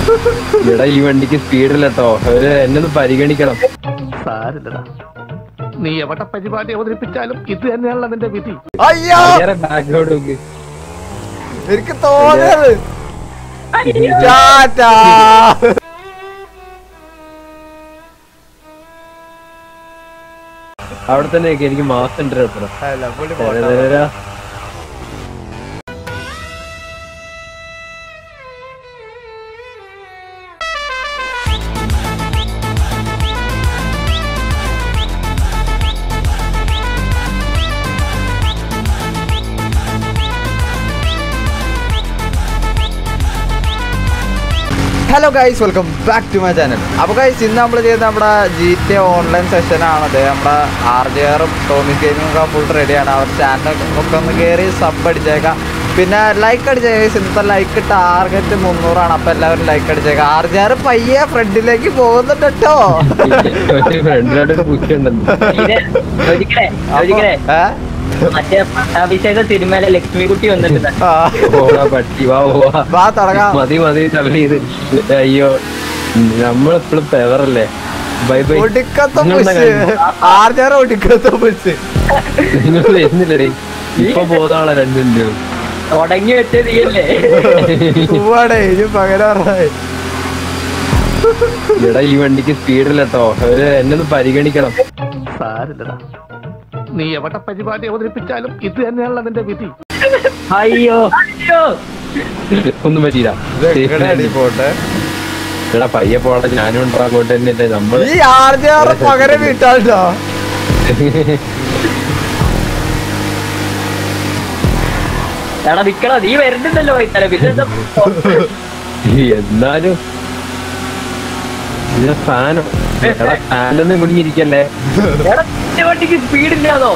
ഇവിടെ ഈ വണ്ടിക്ക് സ്പീഡില്ല കേട്ടോ അവര് എന്നെ ഒന്ന് പരിഗണിക്കണം സാരില്ലടാ നീ എവിടെ പരിപാടി അവതരിപ്പിച്ചാലും ഇത് തന്നെയാണല്ലോ നിന്റെ വിധി അയ്യോ ബാക്ക്ഗ്രൗണ്ട് നോക്ക് എനിക്ക് തോന്നിയത് ടാറ്റാ. അവിടെ തന്നെ നിക്ക്, എനിക്ക് മാസം ഉണ്ട് കേട്ടോ അല്ല, പുള്ളി പോട്ടെ. Hello guys welcome back to my channel അപ്പോൾ ഗൈസ് ഇന്ന് നമ്മൾ ചെയ്യുന്ന നമ്മുടെ ജി ടി ഓൺലൈൻ സെഷൻ ആണത് നമ്മുടെ ആർ ജെ ആറും ടോമി ഗെയിമിംഗ് ഒക്കെ ഫുൾ റെഡിയാണ് അവർ ചാനൽ ഒക്കെ ഒന്ന് കയറി സബ് അടിച്ചേക്കാം പിന്നെ ലൈക്ക് അടിച്ചേക്കാം guys. ഇന്നത്തെ ലൈക്ക് ടാർഗറ്റ് മുന്നൂറാണ് അപ്പോൾ എല്ലാവരും ലൈക്ക് അടിച്ചേക്കാം ആർ ജെ ആർ പയ്യെ ഫ്രണ്ടിലേക്ക് പോകുന്നുണ്ട് കേട്ടോ ഫ്രണ്ടിലായിട്ട് പുഷ് ഉണ്ടല്ലോ ചോദിക്കണേ ചോദിക്കണേ മറ്റേ പട്ടാഭിഷേക സിനിമയിലെ ലക്ഷ്മിക്കുട്ടി വന്നിട്ടുണ്ട് പോടാ പട്ടി വാ പോവാ വാ തുടങ്ങാം മതി മതി തള്ളി ഇത് അയ്യോ നമ്മളെപ്പോഴും പെവറല്ലേ ബൈ ബൈ ഒടുക്കത്തെ നിങ്ങളെന്താ പുഷ് ആർ ജെ ആർ ഒടുക്കത്തെ പുഷ് നിങ്ങൾ വരുന്നില്ലേ ഇപ്പൊ പോകാനുള്ള രണ്ടുണ്ട് തുടങ്ങി വെച്ചത് നീയല്ലേ പോവാടേ ഇനി പകരാറായി ഇവിടെ ഈ വണ്ടിക്ക് സ്പീഡില്ല കേട്ടോ അവര് എന്നെ ഒന്ന് പരിഗണിക്കണം സാരില്ലടാ നീ എവിടെ പരിപാടി അവതരിപ്പിച്ചാലും ഇത് തന്നെയാണല്ലോ നിന്റെ വിധി അയ്യോ അയ്യോ ഒന്നും പറ്റിയില്ല ഇതെങ്ങനെയാണ് ഈ പോട്ടെ എടാ പയ്യെ പോടാ ഞാനും ഉണ്ടാ അങ്ങോട്ട് തന്നെ നമ്മള് ഈ ആർ ജെ ആർ പകരം വീട്ടാട്ടോ എടാ നിക്കടാ നീ വരുന്നുണ്ടല്ലോ വൈത്താലെ പിന്നെ എന്താ എന്നാലും ഇത് ഫാനോ എടാ ഫാനൊന്നും കുടുങ്ങിയിരിക്കല്ലേ എടാ നിന്റെ വണ്ടിക്ക് സ്പീഡ് ഇല്ലാതോ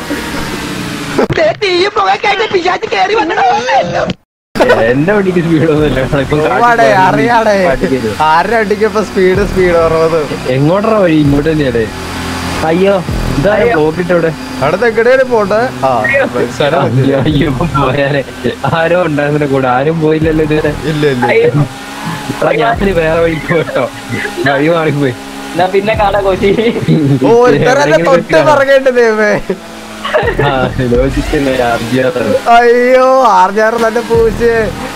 എന്റെ വണ്ടിക്ക് സ്പീഡൊന്നും ഇല്ല ഇപ്പം പോവാടേ അറിയാടേ കാട്ടിത്തരും. ആരുടെ അടിക്കപ്പോ സ്പീഡ് സ്പീഡ് കുറവത് എങ്ങോട്ടാ വഴി ഇങ്ങോട്ട് തന്നെയല്ലേ അയ്യോ ഇതാ ബ്ലോക്ക് ഇട്ടവിടെ അവിടെ എങ്ങനെയാണ് പോട്ടെ ആ സ്ഥലം അയ്യോ അയ്യോ, ഇപ്പൊ പോയാനെ ആരോ ഉണ്ടായിരുന്നില്ല കൂടെ ആരും പോയില്ലല്ലോ ഇതുവരെ ഇല്ല ഇല്ല അയ്യോ എടാ ഞാൻ വേറെ വഴിക്ക് പോട്ടോ വഴി മാറിപ്പോയി എന്നാ പിന്നെ കാണാ കോശി ഓ ഇത്തരല്ലേ തൊട്ട് പറയേണ്ട ദൈവമേ ആ ലോജിക്കല്ലേ ആർജിയാറാണ് അയ്യോ ആർ ജെ ആർ തന്നെ പൂച്ച്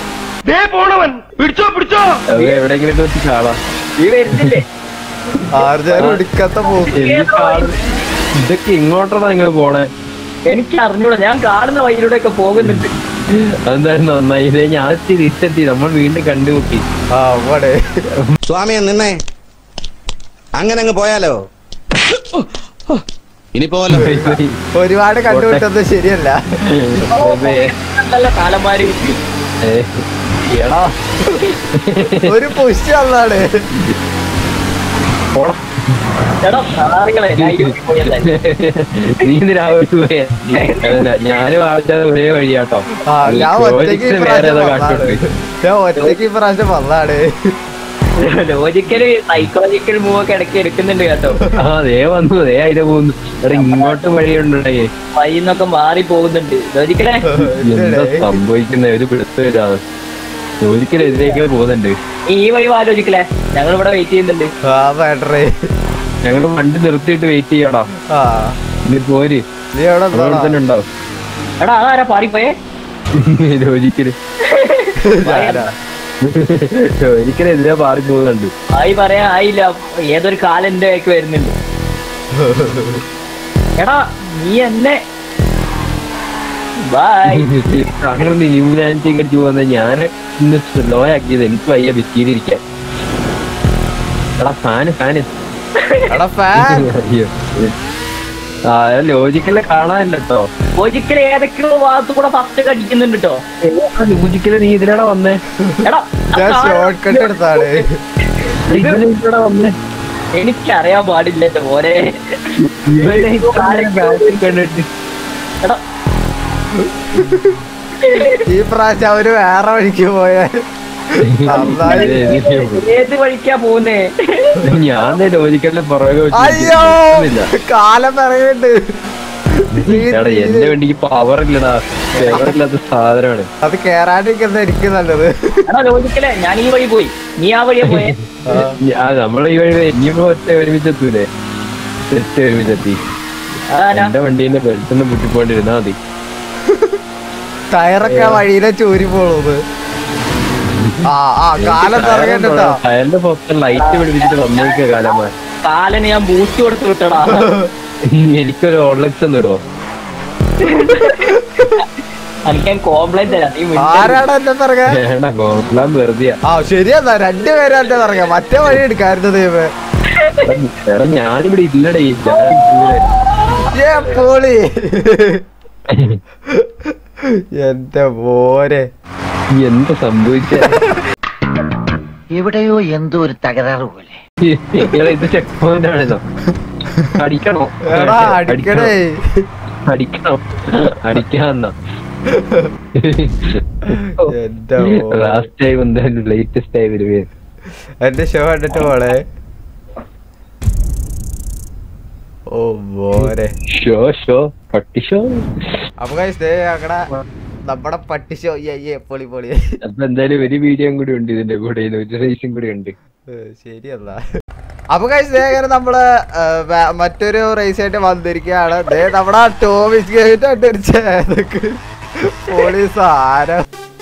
അത് എവിടെയെങ്കിലും വെച്ച് കാണാം നീ വരുന്നില്ലേ ആർ ജെ ആർ ഒടുക്കത്തെ പൂച്ച് എനിക്ക് കാണും ഇതൊക്കെ ഇങ്ങോട്ടാണ് നിങ്ങൾ പോണേ എനിക്ക് അറിഞ്ഞൂടാ ഞാൻ കാണുന്ന വഴിയിലൂടെ ഒക്കെ പോകുന്നുണ്ട് അതെന്തായാലും നന്നായി ഇതേ ഞാൻ തിരിച്ചെത്തി നമ്മൾ വീണ്ടും കണ്ടുമുട്ടി ആ അവിടെ സ്വാമിയെ നിന്നേ അങ്ങനെ അങ്ങ് പോയാലോ ഇനി പോവല്ലോ ഒരുപാട് കണ്ടുപിട്ടത് ശരിയല്ല നല്ല കാലന്മാര് ഏ, എടാ ഒരു പുഷ് വന്നാണ് പോടാ. എടാ സാറുകളെ ഞാൻ ഇതിൽ പോയതല്ലേ. നീ എന്തിനാവശ്യം പോയേ അതല്ല, ഞാനും ആവശ്യം ഒരേ വഴിയാട്ടോ ആ ഞാൻ ഒറ്റയ്ക്ക് ലോജിക്സിന് വേറെ ഇപ്രാവശ്യം ഏതോ വന്നാണ് കാട്ടുകൊണ്ട് ഞാൻ ഒറ്റയ്ക്ക് ഇപ്രാവശ്യം വന്നാണ് ലോജിക്കല് സൈക്കോളജിക്കൽ മൂവ് ഒക്കെ ഇടയ്ക്ക് എടുക്കുന്നുണ്ട് കേട്ടോ ആ ദേ വന്നു ദേ അതിലെ പോകുന്നു എടാ ഇങ്ങോട്ടും വഴിയുണ്ടേ വഴിന്നൊക്കെ മാറി പോകുന്നുണ്ട് ലോജിക്കലെ എന്താ സംഭവിക്കുന്ന ഒരു പിടുത്തമില്ലാതെ ലോജിക്കലെതിരേക്ക് പോകുന്നുണ്ട് ഈ വഴി ആലോചിക്കലേ ഞങ്ങൾ ഇവിടെ വെയിറ്റ് ചെയ്യുന്നുണ്ട് ആ ബാറ്ററി ഞങ്ങള് വണ്ടി നിർത്തിയിട്ട് വെയിറ്റ് ചെയ്യടാ ആ നീ പോര് നീ എവിടെ അവിടെ നിന്നാടാ? തന്നെ ഉണ്ടാവും എടാ അതാരാ പാറിപ്പോയേ ലോജിക്കല് ഞാനാ. ലോജിക്കലെതിരെ പാറി പോകുന്നുണ്ട് ആയി പറയാൻ ആയില്ല ഏതൊരു കാലം എന്റെ ബാക്ക് വരുന്നുണ്ട് എടാ നീ എന്നെ ബൈ അങ്ങനെ നീലാൻറ്റി അടിച്ചു പോകുന്ന ഞാൻ ഇന്ന് സ്ലോ ആക്കിയത് എനിക്ക് വയ്യ ഭിത്തിയിലിരിക്കാൻ എടാ ഫാന് ഫാന് എടാ ഫാൻ അയ്യോ ആ ലോജിക്കല് കാണാനില്ല കേട്ടോ ലോജിക്കൽ ഏതൊക്കെയോ ഭാഗത്തു കൂടെ ഫസ്റ്റ് കടിക്കുന്നുണ്ട് കേട്ടോ ലോജിക്കല് നീ ഇതിലൂടെ വന്നേ ഞാൻ എടാ ആ ഷോർട്ട് കട്ട് എടുത്താണ് ഇതിലൂടെ വന്നേ എനിക്കറിയാൻ പാടില്ല ഓരെ ഇവനെ ഇത്രയും ബാറ്റിൽ കണ്ടിട്ട് എടാ ഈ പ്രാവശ്യം അവര് വേറെ വഴിക്ക് പോയാൽ നന്നായി. ഏത് വഴിക്കാ പോകുന്നേ ഞാൻ ലോജിക്കലിന്റെ പുറകെ വെച്ച് അയ്യോ ഇല്ല. കാലം പറയുന്നുണ്ട് എടാ എന്റെ വണ്ടിക്ക് പവർ ഇല്ലടാ പവർ ഇല്ലാത്ത സാധനമാണ് അത് കേറാണ്ടിരിക്കുന്ന എനിക്ക് നല്ലത് എടാ ലോജിക്കലേ ഞാൻ ഈ വഴി പോയി നീ ആ വഴിയാ പോയെ ഞാൻ നമ്മളെ ഈ വഴി ഇനിയിപ്പോ ഒറ്റ ഒരുമിച്ചെത്തൂലേ ഒറ്റ ഒരുമിച്ചെത്തി അതാ എന്റെ വണ്ടീന്റെ ബെൽറ്റൊന്ന് പൊട്ടിപ്പോണ്ടിരുന്നാ മതി ടയറൊക്കെ വഴിയിലെ ചൂരി പോണത് ആ ആ കാലം തുടങ്ങണ്ടാ ടയറിന്റെ പുറത്ത് ലൈറ്റ് പിടിപ്പിച്ചിട്ട് വന്നേക്ക കാലമാ കാലന് ഞാൻ ബൂസ്റ്റ് കൊടുത്ത് വിട്ടടാ എനിക്കൊരു ഓൺലൈൻസ് ഒന്നിടോ എനിക്ക് ഞാൻ കോംപ്ലൈന്റ് തരാം നീ മിണ്ടരുത്. ആരാണ് എന്റെ പിറകെ വേണ്ട ഗോപ്ലാൻ വെറുതെ ആ ശരിയെന്നാ രണ്ടുപേരും എന്റെ പിറകെ മറ്റേ വഴി എടുക്കായിരുന്നു ദൈവമേ എടാ ഞാനിവിടെ ഇല്ലടേ ഞാൻ ഇവിടെ. ഏ പോളി എന്റെ പോരെ ഈ എന്താ സംഭവിച്ച എവിടെയോ എന്തോ ഒരു തകരാറ് പോലെ ഇത് ചെക്ക് പോയിന്റ് ആണെന്നോ അടിക്കണോ എടാ അടിക്കണേ അടിക്കണോ അടിക്കാന്നോ എന്റെ ലാസ്റ്റ് ടൈം എന്തായാലും ലേറ്റസ്റ്റ് ആയി വരുവേ എന്റെ ഷോ കണ്ടിട്ട് പോളെ ഓ പോരെ ഷോ ഷോ പട്ടി ഷോ അപ്പൊ guys, ദേ ഞങ്ങടെ നമ്മടെ പട്ടി ഷോ ഏ പൊളി പൊളി അപ്പൊ എന്തായാലും ഒരു വീഡിയോ കൂടി ഉണ്ട് ഇതിന്റെ കൂടെ ഒരു റേസും കൂടി ഉണ്ട് ഏ, ശരിയല്ല അപ്പൊ കഴിച്ച് ദേ അങ്ങനെ നമ്മള് ഏ, വേ- മറ്റൊരു റേസ് ആയിട്ട് വന്നിരിക്കുകയാണ് ദേ നമ്മുടെ ടോമിസ് ഗേറ്റ് അടിച്ചതൊക്കെ പോലീസ് ആരം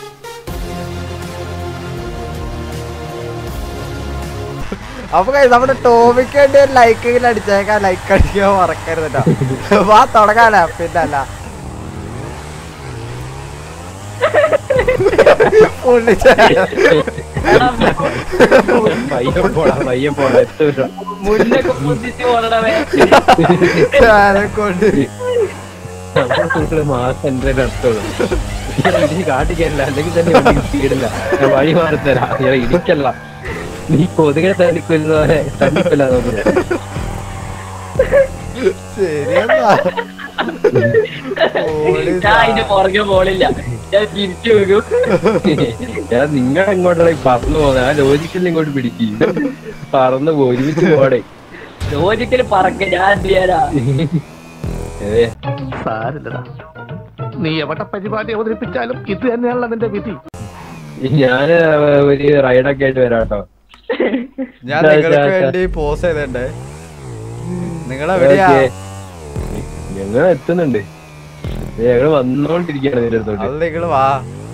അപ്പൊ കഴിച്ച് നമ്മുടെ ടോമിക്ക് വേണ്ടി ഒരു ലൈക്ക് എങ്കിലും അടിച്ചേക്കാം ലൈക്ക് അടിക്കാൻ മറക്കരുത് കേട്ടോ വാ തുടങ്ങാനാ പിന്നല്ല എടാ, പയ്യെ പോടാ പയ്യെ പോടാ എത്തൂല മുന്നൊക്കെ പൊന്തിച്ച് പോണടവേ കൊണ്ട് നമ്മള് മാസം എന്റെ അടുത്തുള്ളൂ കാട്ടിക്കല്ല അല്ലെങ്കിൽ തന്നെ വണ്ടിക്ക് സ്പീഡില്ല ഞാൻ വഴി മാറി തരാം ഞാൻ ഇടിക്കല്ല നീ കൊതുകെ തല്ലിക്കൊല്ലുന്നവരെ തല്ലിക്കൊല്ല നോക്കുന്നു ശരിയെന്നാ പോലീസ് ഞാൻ അതിന്റെ പുറകെ പോണില്ല ഞാൻ തിരിച്ചു വെക്കും ഞാൻ നിങ്ങൾ എങ്ങോട്ടാണ് ഈ പറന്നു പോകുന്നത് ആ ലോജിക്കലിൽ ഇങ്ങോട്ട് പിടിക്കും പറന്നു പോയി ഒരുമിച്ച് പോടെ ലോജിക്കല് പറക്ക ഞാൻ എന്ത് ചെയ്യാനാ ഏ സാരില്ലടാ നീ എവിടെ പരിപാടി അവതരിപ്പിച്ചാലും ഇത് തന്നെയാണല്ലോ നിന്റെ വിധി ഞാന് ഒരു റൈഡൊക്കെ ആയിട്ട് വരാം കേട്ടോ ഞാൻ നിങ്ങൾക്ക് വേണ്ടി പോസ് ചെയ്തിട്ടുണ്ട് നിങ്ങൾ എവിടെയാ ഞങ്ങൾ എത്തുന്നുണ്ട് ഞങ്ങൾ വന്നോണ്ടിരിക്കുകയാണ് ഇതിന്റെ അടുത്തോട്ട് അത് നിങ്ങൾ വാ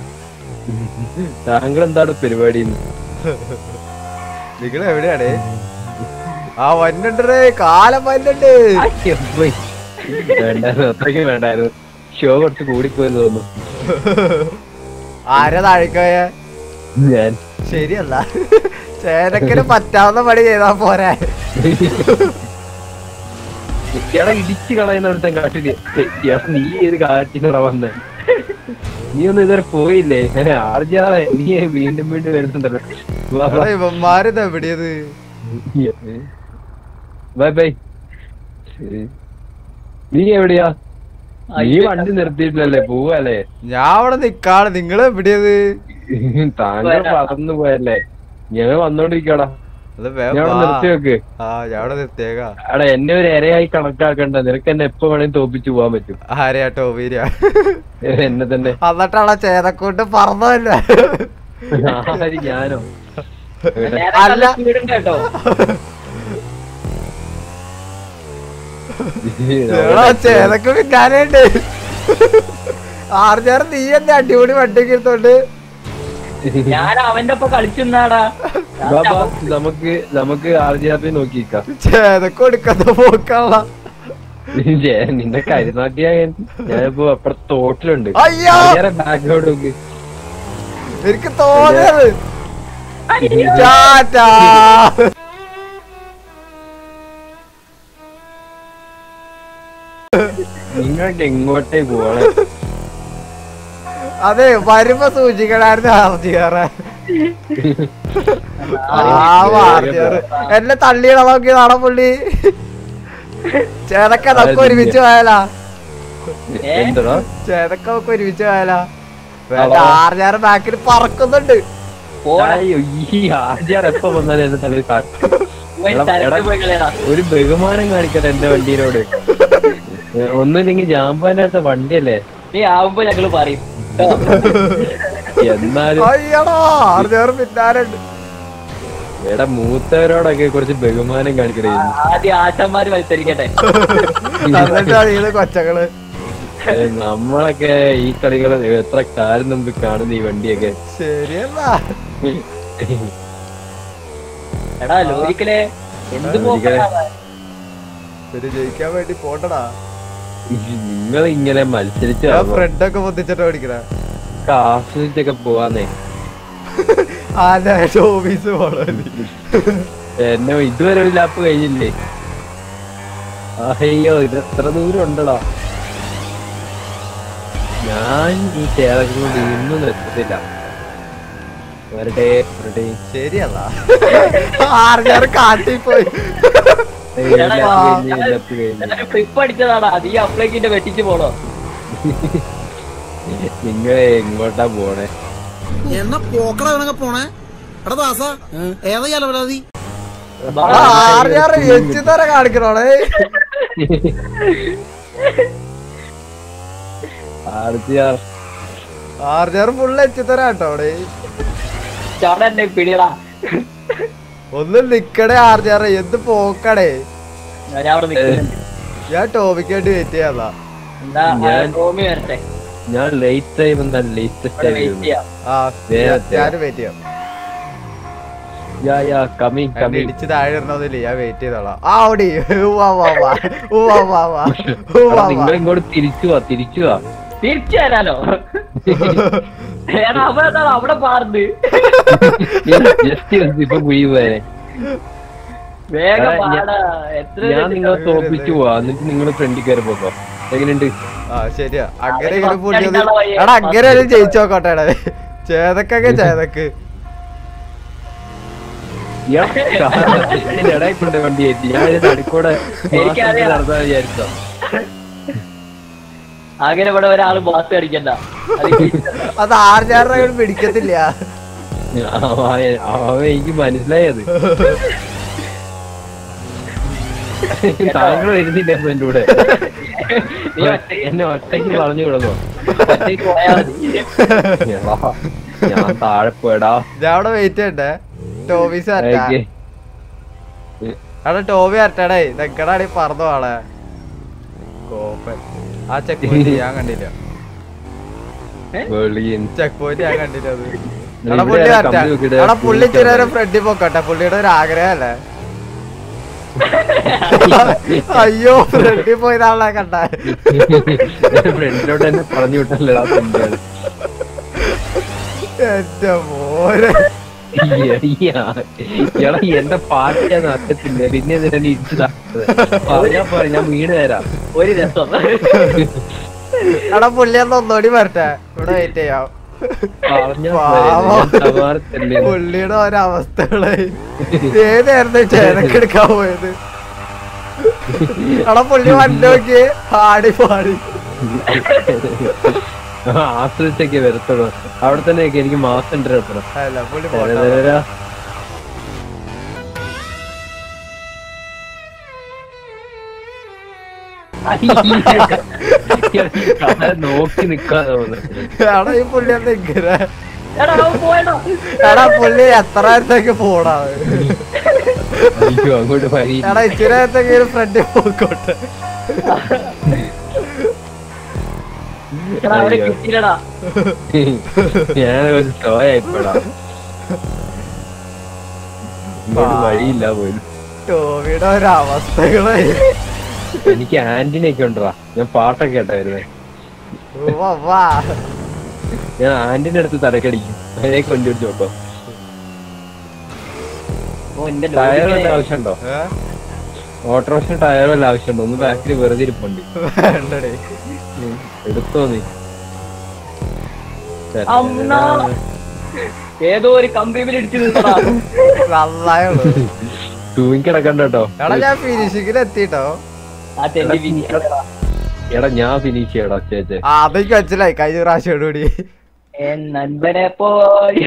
താങ്കൾ എന്താണ് പരിപാടി നിങ്ങൾ എവിടെയാണ് ആ വന്നുണ്ടേ കാലം വന്നുണ്ട് വേണ്ടായിരുന്നു അത്രയ്ക്കും വേണ്ടായിരുന്നു ഷോ കുറച്ച് കൂടിപ്പോയെന്ന് തോന്നുന്നു ആരാ താഴേക്കോയ ഞാൻ ശരിയല്ല ചേനക്കിന് പറ്റാവുന്ന പണി ചെയ്താ പോരെ ഇയാളെ ഇടിച്ച് കളയുന്നവിടുത്തെ കാട്ടില് ഇയാളെ നീ ഏത് കാറ്റിനറ വന്നേ നീ ഒന്നും ഇതുവരെ പോയില്ലേ ആർജാറെ നീ വീണ്ടും വീണ്ടും വരുന്നുണ്ടല്ലോ വാ, വാ. എടാ, ഇവന്മാരിത് എവിടെയത് ബൈ ബൈ നീ എവിടെയാ നീ വണ്ടി നിർത്തിയിട്ടില്ലല്ലേ പോവല്ലേ ഞാൻ അവിടെ നിക്കാണ് നിങ്ങൾ എവിടെയത് താങ്കൾ പറന്നു പോയല്ലേ ഞങ്ങൾ വന്നോണ്ടിരിക്കടാ അത് വേഗം ഞാൻ വാ. നിർത്തി വെക്ക് ആ ഞാൻ അവിടെ നിർത്തിയേക്കാ എടാ എന്നെ ഒരു ഇരയായി കണക്കാക്കണ്ട നിനക്ക് എന്നെ എപ്പോ വേണേലും തോപ്പിച്ചു പോവാൻ പറ്റും ആരെയാ ടോബീരിയ എന്നെ തന്നെ എന്നിട്ടാണ് ചേതക്കൂട്ട് പറന്നല്ല ആര് ഞാനോ അല്ല. സ്പീഡുണ്ട് കേട്ടോ ചേതക്ക് പിന്നാനുണ്ട് ആർജാറ് നീ എന്നെ അടിപൊളി വണ്ടിക്ക് എടുത്തോണ്ട് ഞാൻ അവന്റെ ഒപ്പം കളിച്ചുന്നാടാ ബാ, ബാ, നമുക്ക് നമുക്ക് ആർ ജി ആർ പി നോക്കിക്കാം ചേതക്ക് കൊടുക്കുന്ന പോക്കാള നിന്റെ കരുനാട്ടിയ ഞാനിപ്പോ അപ്പുറത്ത് തോട്ടിലുണ്ട് അയ്യോ ബാക്ക്ഗ്രൗണ്ട് നോക്ക് എനിക്ക് തോന്നിയത് ടാറ്റാ. നിങ്ങൾക്ക് എങ്ങോട്ടേ പോവാണ് അതെ വരുമ്പോ സൂചിക്കണായിരുന്നു ആർജിയാറ് ആർജിയാറ് എന്നെ തള്ളിയിട നോക്കി നാടൻ പുള്ളി ചേതക്ക നമുക്ക് ഒരുമിച്ച് പോയാലാ എന്താ ചേതക്ക നമുക്ക് ഒരുമിച്ച് പോയാലാ ആവാ. ആർജിയാറ് ബാക്കിൽ പറക്കുന്നുണ്ട് പോടാ ഈ ആർജിആർ എപ്പോ വന്നാലും എന്റെ തലയിൽ കാട്ടും പോയി എടാ, തരത്ത് എടാ. പോയി കളയടാ ഒരു ബഹുമാനം കാണിക്കട്ടെ എന്റെ വണ്ടീനോട് ഏ, ഒന്നുമില്ലെങ്കിൽ ജാമ്പാനടുത്ത വണ്ടിയല്ലേ നീ ആവുമ്പോ ഞങ്ങള് പറയും എന്നാലും അയ്യടാ ആർജാറ് പിന്നാലുണ്ട് എടാ മൂത്തവരോടൊക്കെ കുറച്ച് ബഹുമാനം കാണിക്കണേ ആദ്യം ആശന്മാര് മത്സരിക്കട്ടെ എന്നിട്ടാണ് ഇത് കൊച്ചകള് ഏ, നമ്മളൊക്കെ ഈ കളികൾ എത്ര കാലം മുമ്പ് കാണുന്ന ഈ വണ്ടിയൊക്കെ ശരിയല്ല എടാ ലോരിക്കലെ എന്ത് ലോറിക്കലെ. പോക്കാ ഇത് ജയിക്കാൻ വേണ്ടി പോട്ടടാ നിങ്ങൾ ഇങ്ങനെ മത്സരിച്ച് ഞാൻ ഫ്രണ്ടൊക്കെ പൊത്തിച്ചിട്ട് ഓടിക്കണ ആസ്വദിച്ചൊക്കെ പോവാന്നേ ആന്റെ ഓഫീസ് പോണോ എന്നെ ഇതുവരെ ഒരു ലാപ്പ് കഴിഞ്ഞില്ലേ അയ്യോ ഇത് എത്ര ദൂരം ഉണ്ടടാ ഞാൻ ഈ ചേതകം കൊണ്ട് ഇന്നും നിർത്തത്തില്ല വരട്ടെ വരട്ടെ ശരിയല്ല ആർജാറ് കാട്ടി പോയി ഏയ്, എടാ, ലാപ്പ് കഴിഞ്ഞ്, ലാപ്പ് കഴിഞ്ഞ്. ട്രിപ്പ് അടിച്ചതാടാ നീ അപ്പളേക്കിന്റെ വെട്ടിച്ച് പോണോ നിങ്ങളെ എങ്ങോട്ടാ പോണേ എന്നാ പോക്കട വേണമെങ്കിൽ പോണേ എടാ ദാസ ഏതാ അലവരാതി ആർജാറ് എച്ച് തര കാണിക്കണോടെ ആർജിയാർ ആർജാറ് ഫുള്ള് എച്ച് തര കേട്ടോ അവിടെ ചേട്ടാ എന്നെ പിടിയടാ ഒന്ന് നിക്കടേ ആർജാറ് എന്ത് പോക്കടേ ഞാൻ അവിടെ നിൽക്കുന്നുണ്ട് ഞാൻ ടോമിക്ക് വേണ്ടി വെയിറ്റ് ചെയ്യാതാ എന്താ ഞാൻ- ടോമി വരട്ടെ ഞാൻ ലേറ്റ് ടൈം എന്താ ലേറ്റസ്റ്റ് ഇവിടെ വെയിറ്റ് ചെയ്യാം ആ നേരത്തെ. ഞാൻ വെയിറ്റ് ചെയ്യാം യാ യാ കമ്മിങ് എന്നെ കമ്മിങ് ഇടിച്ച് താഴെ ഇടണമെന്നില്ല ഞാൻ വെയിറ്റ് ചെയ്തോളാം ആ ഓടി ഉവ്വ വാ വാ ഉവ്വ വാ വാ ഉവ്വ വാ നിങ്ങൾ ഇങ്ങോട്ട് തിരിച്ചു വാ തിരിച്ചു വാ തിരിച്ചു തരാനോ എടാ അവൻ എന്താണ് അവിടെ പാർന്ന് ജസ്റ്റ് ഇപ്പൊ കുഴിയുവേനെ വേഗം എടാ, ഞാൻ- പാടാ എത്ര ഞാൻ നിങ്ങളെ തോപ്പിച്ചു പോവാ എന്നിട്ട് നിങ്ങൾ ഫ്രണ്ടിൽ കയറി പോക്കോ എങ്ങനെയുണ്ട് ആ ശരിയാ അങ്ങനെ അതിന് ഇങ്ങനെ പുള്ളിയത് ഫസ്റ്റ് അടിക്കാനുള്ള എടാ വഴി- അങ്ങനെ ഒരു ജയിച്ചോക്കോട്ടെ എടാ ചേതക്കൊക്കെ ചേതക്ക് ഇടയിൽ കൊണ്ട് വണ്ടി കയറ്റി ഞാൻ ഇതിന്റെ നടുക്കൂടെ എനിക്കറിയാം. നടത്താൻ വിചാരിച്ചോ അങ്ങനെ ഇവിടെ ഒരാള് ബാസ് അടിക്കണ്ട അത് കിട്ടില്ല. അത് ആർജാറിനെ അങ്ങോട്ട് പിടിക്കത്തില്ല അവൻ അവൻ എനിക്ക് മനസ്സിലായത് താങ്കൾ വരുന്നില്ല ഇപ്പൊ എന്റെ കൂടെ നീ ഒറ്റയ്ക്ക് എന്നെ ഒറ്റയ്ക്ക് പറഞ്ഞു വിടുന്നു ഒറ്റയ്ക്ക് പോയാ മതി. എടാ, ഞാൻ താഴെ പോയടാ ഞാൻ അവിടെ വെയിറ്റ് ചെയ്യണ്ടേ ടോമീസ് വരട്ടെ ഓക്കേ. എടാ ടോമി വരട്ടെടേ നിക്കടാടി പറന്നു ആളെ കോപ്പൻ ആ ചെക്ക് പോയിന്റ് ഞാൻ കണ്ടില്ല വെളിയൻ. ചെക്ക് പോയിന്റ് ഞാൻ കണ്ടില്ല അത് ഇവിടെ എടാ പുള്ളി ആരാ വരട്ടെ കമ്പി നോക്കിയിട്ട് എടാ പുള്ളി ഇച്ചിരി നേരം പുള്ളിക്ക് ഫ്രണ്ടിൽ പോക്കട്ടെ പുള്ളിയുടെ ഒരു ആഗ്രഹമല്ലേ അയ്യോ ഫ്രണ്ടിൽ പോയതാളെ കണ്ട ഫ്രണ്ടിലോട്ട് തന്നെ പറഞ്ഞു വിട്ടല്ലടാ തന്നെയാണ് എന്റെ മോനെ എടാ എന്റെ പാർട്ടിയാ നടക്കത്തില്ല പിന്നെ എന്തിനാ നീ ഇടിച്ചതാ പറഞ്ഞാ പോരെ ഞാൻ വീട് തരാം ഒരു രസം എടാ പുള്ളി ഒന്ന് ഒന്നുകൂടി വരട്ടെ ഇവിടെ വെയിറ്റ് ചെയ്യാം പറഞ്ഞാ പാവം. സവാറത്തല്ലേ പുള്ളിയുടെ ഒരവസ്ഥകളെ ഏതായിരുന്നു ചേനക്കെടുക്കാൻ പോയത് എടാ പുള്ളി വണ്ടി നോക്കി പാടി പാടി ആശ്രയിച്ചൊക്കെ വരത്തുള്ളൂ അവിടെ തന്നെ എനിക്ക് മാസം ഉണ്ട് കേട്ടോ അല്ല പുള്ളി പോട്ടെ നോക്കി നിക്കാതെ തോന്നുന്നു എടാ ഈ പുള്ളി എന്താ ഇങ്ങനെ എടാ അവൻ പോയടാ എടാ പുള്ളി എത്ര നേരത്തേക്ക് പോടാ അയ്യോ അങ്ങോട്ട് വരി എടാ ഇച്ചിരി നേരത്തേക്ക് ഫ്രണ്ടിൽ പോയിക്കോട്ടെ എടാ അവരെ കിട്ടിയില്ലടാ ഞാൻ ഒരു സ്ലോ ആയിപ്പോടാ ഇങ്ങോട്ട് വഴിയില്ല പോലും ടോമിയുടെ ഒരവസ്ഥകളെ എനിക്ക് ആന്റിനെ ഒക്കെ ഉണ്ടടാ ഞാൻ പാട്ടൊക്കെ കേട്ടാ വരുന്നേ വാ, വാ ഞാൻ ആന്റിന്റെ അടുത്ത് തലക്കടിക്കും അതിനെ കൊണ്ടുപിടിച്ച് നോക്കോ ഓ എന്റെ ടയർ വല്ല ലോജിക്കലേ. ആവശ്യമുണ്ടോ ഏ? ഓട്ടോറിക്ഷ ടയർ വല്ല ആവശ്യമുണ്ടോ ഒന്ന് ബാക്കിൽ വെറുതെ ഇരിപ്പുണ്ട് വേണ്ടടേ ഉം, എടുത്തോ നീ അമ്മ. ഏതോ ഒരു കമ്പിയിൽ ഇടിച്ചു നിന്നടാ നന്നായുള്ളൂ തൂങ്ങിക്കിടക്കണ്ട കേട്ടോ എടാ ഞാൻ ഫിനിഷിങ്ങിൽ എത്തിട്ടോ ആ തെണ്ടി വിരിയടാ. എടാ ഞാൻ ഫിനിഷ് ചെയ്യടാ ചേച്ചേ ആ അതെനിക്ക് മനസ്സിലായി കഴിഞ്ഞ പ്രാവശ്യം കൂടി എൻ നൻപനെ പോയ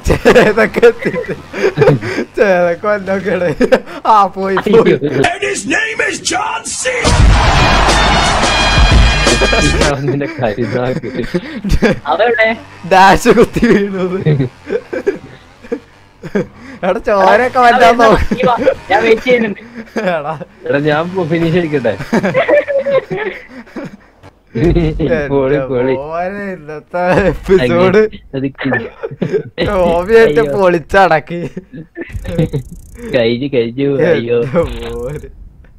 ചേതൊക്കെ എത്തിയിട്ട് ചേതൊക്കെ വന്നോക്കെയാണ് ആ പോയി പോയി നിന്റെ കരുതാക്ക് അതെവിടെ ഡാഷ് കുത്തി വീണത് എടാ ചോരൊക്കെ വറ്റാൻ നോക്കി ഞാൻ വെയിറ്റ് ചെയ്യുന്നുണ്ട് എടാ എടാ ഞാൻ ഫിനിഷ് അടിക്കട്ടെ പൊളി പൊളി ഓനെ ഇന്നത്തെ എപ്പിസോഡ് അത് ഓബിയായിട്ട് പൊളിച്ചടക്കി കഴിഞ്ഞു കഴിഞ്ഞു അയ്യോ എന്റെ മോനെ.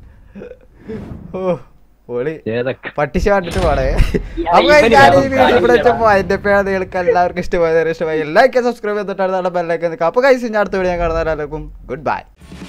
ഓ പൊളി ഏതൊക്കെ പട്ടിശ കണ്ടിട്ട് പാടേ യാ, അപ്പൊ ഇവന് ഞാൻ ഈ വേണം വീഡിയോ ഇവിടെ കാര്യം വെച്ചപ്പോ അതിന്റെ പേര് നിങ്ങൾക്ക് എല്ലാവർക്കും ഇഷ്ടമായത് ഇഷ്ടമായി എല്ലാവർക്കും സബ്സ്ക്രൈബ് ചെയ്തിട്ടാണ് നമ്മുടെ ബെല്ലൈക്കൻ നിൽക്കുക അപ്പൊ കൈസ് ഞാൻ അടുത്ത വീഡിയോ കാണുന്നവരെല്ലാവർക്കും ഗുഡ് ബൈ